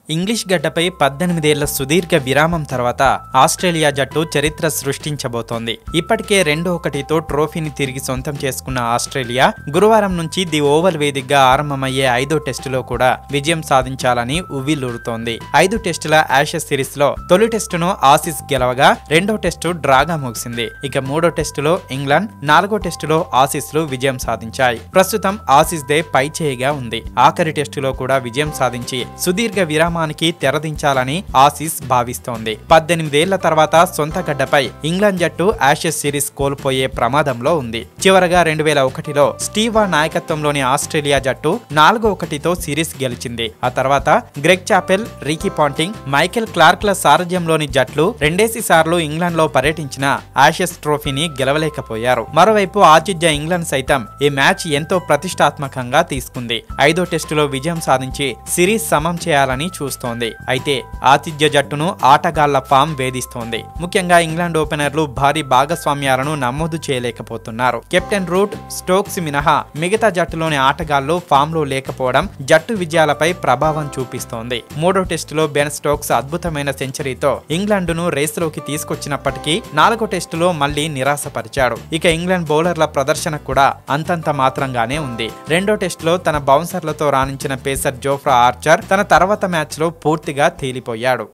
English గడ్డపై పద్దెనిమిదేళ్ల సుదీర్ఘ విరామం తర్వాత ఆస్ట్రేలియా జట్టు చరిత్ర సృష్టించబోతోంది ఇప్పటికే రెండు ఒకటితో ట్రోఫీని తిరిగి సొంతం చేసుకున్న ఆస్ట్రేలియా గురువారం నుంచి ది ఓవల్ వేదికగా ఆరంభమయ్యే ఐదో టెస్టులో కూడా విజయం సాధించాలని ఉవ్విల్లూరుతోంది ఐదు టెస్టుల యాషెస్ సిరీస్ లో తొలి టెస్టును ఆసిస్ గెలవగా రెండో టెస్టు డ్రాగా ముగిసింది ఇక మూడో టెస్టులో ఇంగ్లాండ్ నాలుగో టెస్టులో ఆసిస్ లు విజయం సాధించాయి ప్రస్తుతం ఆసిస్ దే పై చేయిగా ఉంది ఆఖరి టెస్టులో కూడా విజయం సాధించి సుదీర్ఘ విరామానికి తెరదించాలని ఆసిస్ భావిస్తోంది పద్దెనిమిదేళ్ల తర్వాత సొంత గడ్డపై ఇంగ్లాండ్ జట్టు యాషెస్ సిరీస్ కోల్పోయే ప్రమాదంలో ఉంది చివరగా రెండు వేల ఒకటిలో స్టీవా నాయకత్వంలోని ఆస్ట్రేలియా జట్టు నాలుగో ఒకటితో సిరీస్ గెలిచింది ఆ తర్వాత Greg Chappell Ricky Ponting Michael క్లార్క్ల సారథ్యంలోని జట్లు రెండేసి సార్లు ఇంగ్లాండ్ లో పర్యటించిన యాషెస్ ట్రోఫీని గెలవలేకపోయారు మరోవైపు ఆతిథ్య ఇంగ్లాండ్ సైతం ఈ మ్యాచ్ ఎంతో ప్రతిష్టాత్మకంగా తీసుకుంది ఐదో టెస్టులో విజయం సాధించి సిరీస్ సమం చేయాలని చూస్తోంది అయితే ఆతిథ్య జట్టును ఆటగాళ్ల ఫామ్ వేధిస్తోంది ముఖ్యంగా ఇంగ్లాండ్ ఓపెనర్లు భారీ భాగస్వామ్యాలను నమోదు చేయలేకపోతున్నారు కెప్టెన్ రూట్ స్టోక్స్ మినహా మిగతా జట్టులోని ఆటగాళ్లు ఫామ్ లో లేకపోవడం జట్టు విజయాలపై ప్రభావం చూపిస్తోంది మూడో టెస్టులో బెన్ స్టోక్స్ అద్భుతమైన సెంచరీతో ఇంగ్లాండును రేసులోకి తీసుకొచ్చినప్పటికీ నాలుగో టెస్టులో మళ్లీ నిరాశపరిచాడు ఇక ఇంగ్లాండ్ బౌలర్ల ప్రదర్శన కూడా అంతంత మాత్రంగానే ఉంది రెండో టెస్టులో తన బౌన్సర్లతో రాణించిన పేసర్ జోఫ్రా ఆర్చర్ తన తర్వాత మ్యాచ్లో పూర్తిగా తేలిపోయాడు